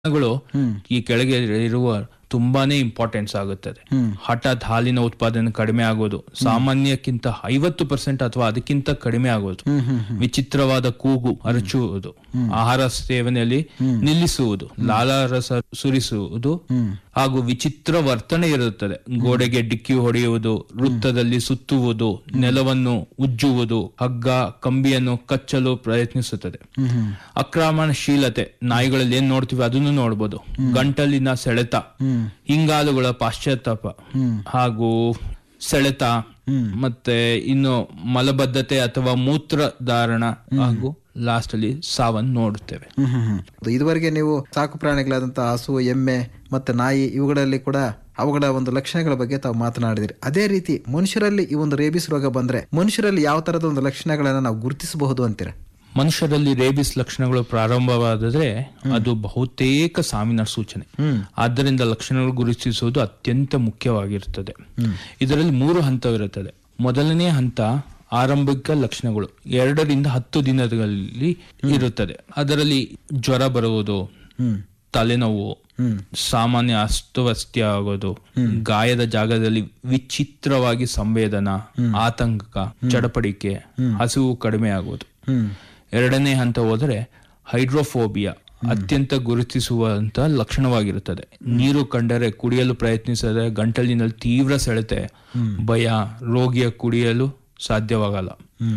ಗಳು ಈ ಕೆಳಗೆ ಇರುವ ತುಂಬಾನೇ ಇಂಪಾರ್ಟೆನ್ಸ್ ಆಗುತ್ತದೆ ಹಠಾತ್ ಹಾಲಿನ ಉತ್ಪಾದನೆ ಕಡಿಮೆ ಆಗೋದು ಸಾಮಾನ್ಯಕ್ಕಿಂತ ಐವತ್ತು ಪರ್ಸೆಂಟ್ ಅಥವಾ ಅದಕ್ಕಿಂತ ಕಡಿಮೆ ಆಗೋದು ವಿಚಿತ್ರವಾದ ಕೂಗು ಅರಚುವುದು ಆಹಾರ ಸೇವನೆಯಲ್ಲಿ ನಿಲ್ಲಿಸುವುದು ಲಾಲಾರಸ ಸುರಿಸುವುದು ಹಾಗೂ ವಿಚಿತ್ರ ವರ್ತನೆ ಇರುತ್ತದೆ ಗೋಡೆಗೆ ಡಿಕ್ಕಿ ಹೊಡೆಯುವುದು ವೃತ್ತದಲ್ಲಿ ಸುತ್ತುವುದು ನೆಲವನ್ನು ಉಜ್ಜುವುದು ಹಗ್ಗ ಕಂಬಿಯನ್ನು ಕಚ್ಚಲು ಪ್ರಯತ್ನಿಸುತ್ತದೆ ಆಕ್ರಮಣಶೀಲತೆ ನಾಯಿಗಳಲ್ಲಿ ಏನ್ ನೋಡ್ತೀವಿ ಅದನ್ನು ನೋಡ್ಬೋದು ಗಂಟಲಿನ ಸೆಳೆತ ಹಿಂಗಾಲುಗಳ ಪಾಶ್ಚಾತ್ತಾಪ ಹಾಗೂ ಸೆಳೆತ ಮತ್ತೆ ಇನ್ನು ಮಲಬದ್ಧತೆ ಅಥವಾ ಮೂತ್ರಧಾರಣ ಹಾಗೂ ಲಾಸ್ಟ್ ಅಲ್ಲಿ ಸಾವನ್ನು ನೋಡುತ್ತೇವೆ ಹ್ಮ್ ಹ್ಮ್ ಹ್ಮ್. ಇದುವರೆಗೆ ನೀವು ಸಾಕು ಪ್ರಾಣಿಗಳಾದಂತಹ ಹಸು ಎಮ್ಮೆ ಮತ್ತೆ ನಾಯಿ ಇವುಗಳಲ್ಲಿ ಕೂಡ ಅವುಗಳ ಒಂದು ಲಕ್ಷಣಗಳ ಬಗ್ಗೆ ತಾವು ಮಾತನಾಡಿದಿರಿ ಅದೇ ರೀತಿ ಮನುಷ್ಯರಲ್ಲಿ ಈ ಒಂದು ರೇಬಿಸ್ ರೋಗ ಬಂದ್ರೆ ಮನುಷ್ಯರಲ್ಲಿ ಯಾವ ತರದ ಒಂದು ಲಕ್ಷಣಗಳನ್ನ ನಾವು ಗುರುತಿಸಬಹುದು ಅಂತೀರಾ ಮನುಷ್ಯರಲ್ಲಿ ರೇಬಿಸ್ ಲಕ್ಷಣಗಳು ಪ್ರಾರಂಭವಾದರೆ ಅದು ಬಹುತೇಕ ಸಾವಿನ ಸೂಚನೆ ಆದ್ದರಿಂದ ಲಕ್ಷಣಗಳು ಗುರುತಿಸುವುದು ಅತ್ಯಂತ ಮುಖ್ಯವಾಗಿರುತ್ತದೆ ಇದರಲ್ಲಿ ಮೂರು ಹಂತವಿರುತ್ತದೆ ಮೊದಲನೇ ಹಂತ ಆರಂಭಿಕ ಲಕ್ಷಣಗಳು ಎರಡರಿಂದ ಹತ್ತು ದಿನಗಳಲ್ಲಿ ಇರುತ್ತದೆ ಅದರಲ್ಲಿ ಜ್ವರ ಬರುವುದು ತಲೆನೋವು ಸಾಮಾನ್ಯ ಅಸ್ತವ್ಯಸ್ತ ಆಗೋದು ಗಾಯದ ಜಾಗದಲ್ಲಿ ವಿಚಿತ್ರವಾಗಿ ಸಂವೇದನಾ ಆತಂಕ ಚಡಪಡಿಕೆ ಹಸಿವು ಕಡಿಮೆ ಆಗುವುದು ಎರಡನೇ ಹಂತ ಹೋದರೆ ಹೈಡ್ರೋಫೋಬಿಯಾ ಅತ್ಯಂತ ಗುರುತಿಸುವಂತ ಲಕ್ಷಣವಾಗಿರುತ್ತದೆ ನೀರು ಕಂಡರೆ ಕುಡಿಯಲು ಪ್ರಯತ್ನಿಸಿದರೆ ಗಂಟಲಿನಲ್ಲಿ ತೀವ್ರ ಸೆಳೆತೆ ಭಯ ರೋಗಿಯ ಕುಡಿಯಲು ಸಾಧ್ಯವಾಗಲ್ಲ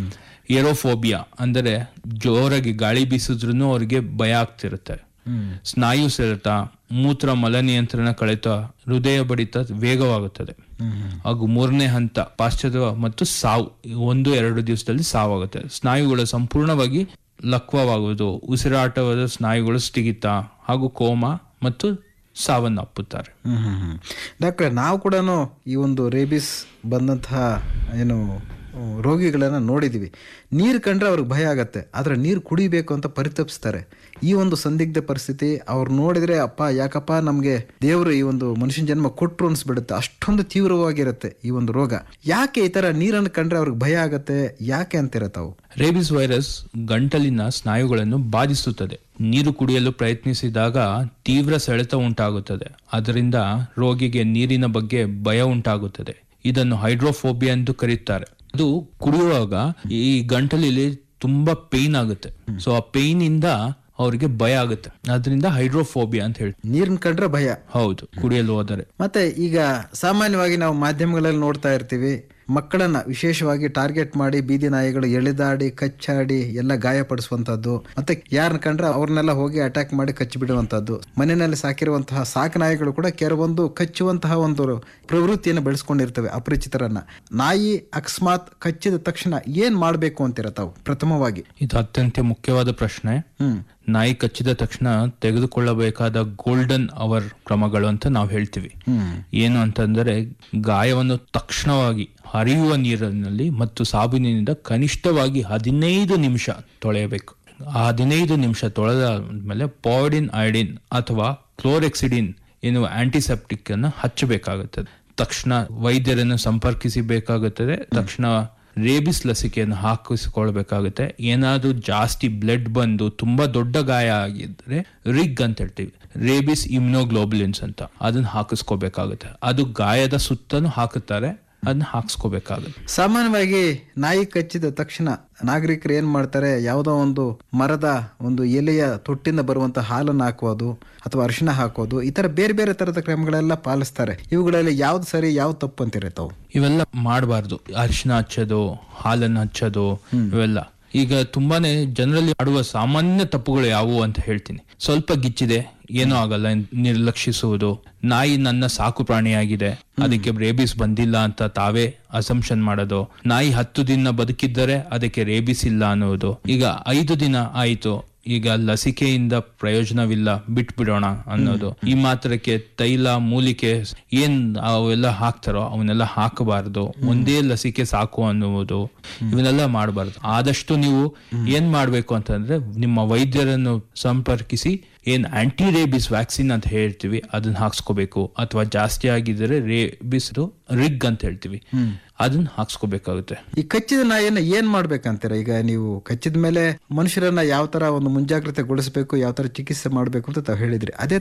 ಏರೋಫೋಬಿಯಾ ಅಂದರೆ ಜೋರಾಗಿ ಗಾಳಿ ಬೀಸಿದ್ರೂ ಅವರಿಗೆ ಭಯ ಆಗ್ತಿರುತ್ತೆ ಸ್ನಾಯು ಸೆಳೆತ ಮೂತ್ರ ಮಲ ನಿಯಂತ್ರಣ ಕಳೆತ ಹೃದಯ ಬಡಿತ ವೇಗವಾಗುತ್ತದೆ ಹಾಗೂ ಮೂರನೇ ಹಂತ ಪಾಶ್ಚಾತ್ಯ ಮತ್ತು ಸಾವು ಒಂದು ಎರಡು ದಿವಸದಲ್ಲಿ ಸಾವಾಗುತ್ತೆ ಸ್ನಾಯುಗಳು ಸಂಪೂರ್ಣವಾಗಿ ಲಕ್ವವಾಗುವುದು ಉಸಿರಾಟವಾದ ಸ್ನಾಯುಗಳು ಸ್ಥಗಿತ ಹಾಗೂ ಕೋಮ ಮತ್ತು ಸಾವನ್ನಪ್ಪುತ್ತಾರೆ ಹ್ಮ್ ಹ್ಮ್ ಹ್ಮ್. ಡಾಕ್ಟ್ರೆ ನಾವು ಕೂಡ ಈ ಒಂದು ರೇಬಿಸ್ ಬಂದಂತಹ ಏನು ಹ್ಮ್, ರೋಗಿಗಳನ್ನ ನೋಡಿದೀವಿ ನೀರು ಕಂಡ್ರೆ ಅವ್ರಿಗೆ ಭಯ ಆಗತ್ತೆ ಆದ್ರೆ ನೀರು ಕುಡಿಬೇಕು ಅಂತ ಪರಿತಪಿಸ್ತಾರೆ ಈ ಒಂದು ಸಂದಿಗ್ಧ ಪರಿಸ್ಥಿತಿ ಅವ್ರು ನೋಡಿದ್ರೆ ಅಪ್ಪ ಯಾಕಪ್ಪ ನಮ್ಗೆ ದೇವರು ಈ ಒಂದು ಮನುಷ್ಯನ ಜನ್ಮ ಕೊಟ್ರು ಅನ್ಸ್ಬಿಡುತ್ತೆ ಅಷ್ಟೊಂದು ತೀವ್ರವಾಗಿರುತ್ತೆ ಈ ಒಂದು ರೋಗ ಯಾಕೆ ಈ ತರ ನೀರನ್ನು ಕಂಡ್ರೆ ಅವ್ರಿಗೆ ಭಯ ಆಗತ್ತೆ ಯಾಕೆ ಅಂತೀರ ತಾವು ರೇಬಿಸ್ ವೈರಸ್ ಗಂಟಲಿನ ಸ್ನಾಯುಗಳನ್ನು ಬಾಧಿಸುತ್ತದೆ ನೀರು ಕುಡಿಯಲು ಪ್ರಯತ್ನಿಸಿದಾಗ ತೀವ್ರ ಸೆಳೆತ ಉಂಟಾಗುತ್ತದೆ ಅದರಿಂದ ರೋಗಿಗೆ ನೀರಿನ ಬಗ್ಗೆ ಭಯ ಉಂಟಾಗುತ್ತದೆ ಇದನ್ನು ಹೈಡ್ರೋಫೋಬಿಯಾ ಎಂದು ಕರೆಯುತ್ತಾರೆ ಅದು ಕುಡಿಯುವಾಗ ಈ ಗಂಟಲಲ್ಲಿ ತುಂಬಾ ಪೇನ್ ಆಗುತ್ತೆ ಸೊ ಆ ಪೇನ್ ಇಂದ ಅವರಿಗೆ ಭಯ ಆಗುತ್ತೆ ಅದರಿಂದ ಹೈಡ್ರೋಫೋಬಿಯಾ ಅಂತ ಹೇಳ್ತೀವಿ ನೀರನ್ನ ಕಂಡ್ರೆ ಭಯ ಹೌದು ಕುಡಿಯಲು ಹೋದರೆ ಮತ್ತೆ ಈಗ ಸಾಮಾನ್ಯವಾಗಿ ನಾವು ಮಾಧ್ಯಮಗಳಲ್ಲಿ ನೋಡ್ತಾ ಇರ್ತೀವಿ ಮಕ್ಕಳನ್ನ ವಿಶೇಷವಾಗಿ ಟಾರ್ಗೆಟ್ ಮಾಡಿ ಬೀದಿ ನಾಯಿಗಳು ಎಳೆದಾಡಿ ಕಚ್ಚಾಡಿ ಎಲ್ಲ ಗಾಯಪಡಿಸುವಂತದ್ದು ಮತ್ತೆ ಯಾರನ್ನ ಕಂಡ್ರೆ ಅವ್ರನ್ನೆಲ್ಲ ಹೋಗಿ ಅಟ್ಯಾಕ್ ಮಾಡಿ ಕಚ್ಚಿ ಬಿಡುವಂತದ್ದು ಮನೆಯಲ್ಲಿ ಸಾಕಿರುವಂತಹ ಸಾಕು ನಾಯಿಗಳು ಕೂಡ ಕೆಲವೊಂದು ಕಚ್ಚುವಂತಹ ಒಂದು ಪ್ರವೃತ್ತಿಯನ್ನು ಬೆಳೆಸ್ಕೊಂಡಿರ್ತವೆ ಅಪರಿಚಿತರನ್ನ ನಾಯಿ ಅಕಸ್ಮಾತ್ ಕಚ್ಚಿದ ತಕ್ಷಣ ಏನ್ ಮಾಡ್ಬೇಕು ಅಂತೀರ ತಾವು ಪ್ರಥಮವಾಗಿ ಇದು ಅತ್ಯಂತ ಮುಖ್ಯವಾದ ಪ್ರಶ್ನೆ ಹ್ಮ್ ನಾಯಿ ಕಚ್ಚಿದ ತಕ್ಷಣ ತೆಗೆದುಕೊಳ್ಳಬೇಕಾದ ಗೋಲ್ಡನ್ ಅವರ್ ಕ್ರಮಗಳು ಅಂತ ನಾವು ಹೇಳ್ತೀವಿ ಏನು ಅಂತಂದರೆ ಗಾಯವನ್ನು ತಕ್ಷಣವಾಗಿ ಹರಿಯುವ ನೀರಿನಲ್ಲಿ ಮತ್ತು ಸಾಬೂನಿನಿಂದ ಕನಿಷ್ಠವಾಗಿ ಹದಿನೈದು ನಿಮಿಷ ತೊಳೆಯಬೇಕು ಆ ಹದಿನೈದು ನಿಮಿಷ ತೊಳೆದ ಮೇಲೆ ಪಾಯ್ಡಿನ್ ಐಡಿನ್ ಅಥವಾ ಕ್ಲೋರೆಕ್ಸಿಡಿನ್ ಎನ್ನುವ ಆಂಟಿಸೆಪ್ಟಿಕ್ ಅನ್ನು ಹಚ್ಚಬೇಕಾಗುತ್ತದೆ ತಕ್ಷಣ ವೈದ್ಯರನ್ನು ಸಂಪರ್ಕಿಸಬೇಕಾಗುತ್ತದೆ ತಕ್ಷಣ ರೇಬಿಸ್ ಲಸಿಕೆಯನ್ನು ಹಾಕಿಸಿಕೊಳ್ಬೇಕಾಗುತ್ತೆ ಏನಾದ್ರೂ ಜಾಸ್ತಿ ಬ್ಲಡ್ ಬಂದು ತುಂಬಾ ದೊಡ್ಡ ಗಾಯ ಆಗಿದ್ರೆ ರಿಗ್ ಅಂತ ಹೇಳ್ತೀವಿ ರೇಬಿಸ್ ಇಮ್ಯುನೋಗ್ಲೋಬುಲಿನ್ಸ್ ಅಂತ ಅದನ್ನ ಹಾಕಿಸ್ಕೋಬೇಕಾಗುತ್ತೆ ಅದು ಗಾಯದ ಸುತ್ತಲೂ ಹಾಕುತ್ತಾರೆ ಅದನ್ನ ಹಾಕಿಸ್ಕೋಬೇಕಾಗುತ್ತೆ ಸಾಮಾನ್ಯವಾಗಿ ನಾಯಿ ಕಚ್ಚಿದ ತಕ್ಷಣ ನಾಗರಿಕರು ಏನ್ ಮಾಡ್ತಾರೆ ಯಾವುದೋ ಒಂದು ಮರದ ಒಂದು ಎಲೆಯ ತೊಟ್ಟಿಂದ ಬರುವಂತ ಹಾಲನ್ನು ಹಾಕೋದು ಅಥವಾ ಅರಿಶಿಣ ಹಾಕೋದು ಈ ತರ ಬೇರೆ ಬೇರೆ ತರದ ಕ್ರಮಗಳೆಲ್ಲ ಪಾಲಿಸ್ತಾರೆ ಇವುಗಳಲ್ಲಿ ಯಾವ್ದು ಸರಿ ಯಾವ್ದು ತಪ್ಪು ಅಂತೀರ ತಾವು ಇವೆಲ್ಲ ಮಾಡಬಾರ್ದು ಅರಿಶಿನ ಹಚ್ಚೋದು ಹಾಲನ್ನು ಹಚ್ಚೋದು ಇವೆಲ್ಲ ಈಗ ತುಂಬಾನೇ ಜನರಲ್ಲಿ ಆಡುವ ಸಾಮಾನ್ಯ ತಪ್ಪುಗಳು ಯಾವುವು ಅಂತ ಹೇಳ್ತೀನಿ ಸ್ವಲ್ಪ ಗಿಚ್ಚಿದೆ ಏನೂ ಆಗಲ್ಲ ಎನ್- ನಿರ್ಲಕ್ಷಿಸುವುದು ನಾಯಿ ನನ್ನ ಸಾಕು ಪ್ರಾಣಿಯಾಗಿದೆ ಅದಕ್ಕೆ ರೇಬಿಸ್ ಬಂದಿಲ್ಲ ಅಂತ ತಾವೇ ಅಸಂಪ್ಷನ್ ಮಾಡೋದು ನಾಯಿ ಹತ್ತು ದಿನ ಬದುಕಿದ್ದರೆ ಅದಕ್ಕೆ ರೇಬಿಸ್ ಇಲ್ಲ ಅನ್ನೋದು ಈಗ ಐದು ದಿನ ಆಯಿತು ಈಗ ಲಸಿಕೆಯಿಂದ ಪ್ರಯೋಜನವಿಲ್ಲ ಬಿಟ್ಬಿಡೋಣ ಅನ್ನೋದು ಈ ಮಾತ್ರಕ್ಕೆ ತೈಲ ಮೂಲಿಕೆ ಏನ್ ಅವೆಲ್ಲ ಹಾಕ್ತಾರೋ ಅವನ್ನೆಲ್ಲ ಹಾಕಬಾರದು ಒಂದೇ ಲಸಿಕೆ ಸಾಕು ಅನ್ನುವುದು ಇವನ್ನೆಲ್ಲ ಮಾಡಬಾರ್ದು ಆದಷ್ಟು ನೀವು ಏನ್ ಮಾಡ್ಬೇಕು ಅಂತಂದ್ರೆ ನಿಮ್ಮ ವೈದ್ಯರನ್ನು ಸಂಪರ್ಕಿಸಿ ಏನ್ ಆಂಟಿ ರೇಬಿಸ್ ವ್ಯಾಕ್ಸಿನ್ ಅಂತ ಹೇಳ್ತೀವಿ ಅದನ್ನ ಹಾಕ್ಸ್ಕೋಬೇಕು ಅಥವಾ ಜಾಸ್ತಿ ಆಗಿದ್ರೆ ರೇಬಿಸ್ ರಿಗ್ ಅಂತ ಹೇಳ್ತೀವಿ ಅದನ್ನ ಹಾಕ್ಸ್ಕೋಬೇಕಾಗುತ್ತೆ ಈ ಕಚ್ಚಿದ ನಾಯಿಯನ್ನ ಏನ್ ಮಾಡ್ಬೇಕಂತೀರ ಈಗ ನೀವು ಕಚ್ಚಿದ ಮೇಲೆ ಮನುಷ್ಯರನ್ನ ಯಾವ ತರ ಒಂದು ಮುಂಜಾಗ್ರತೆ ಗೊಳಿಸಬೇಕು ಯಾವ ತರ ಚಿಕಿತ್ಸೆ ಮಾಡಬೇಕು ಅಂತ ತಾವು ಹೇಳಿದ್ರಿ ಅದೇ